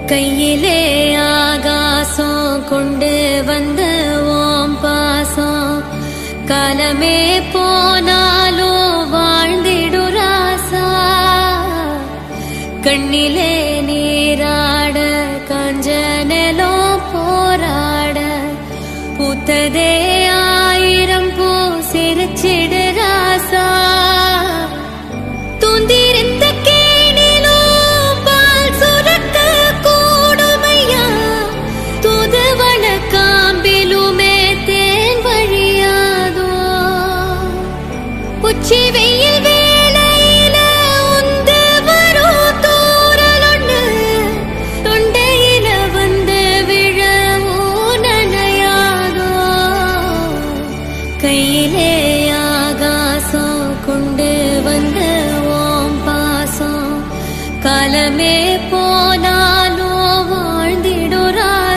கையிலே ஆகாசம் கொண்டு வந்த ஓம் பாசம் காலமே போனாலும் வாழ்ந்திடு ராசா கண்ணிலே நீராட கஞ்சனலோ போராட பூத்ததே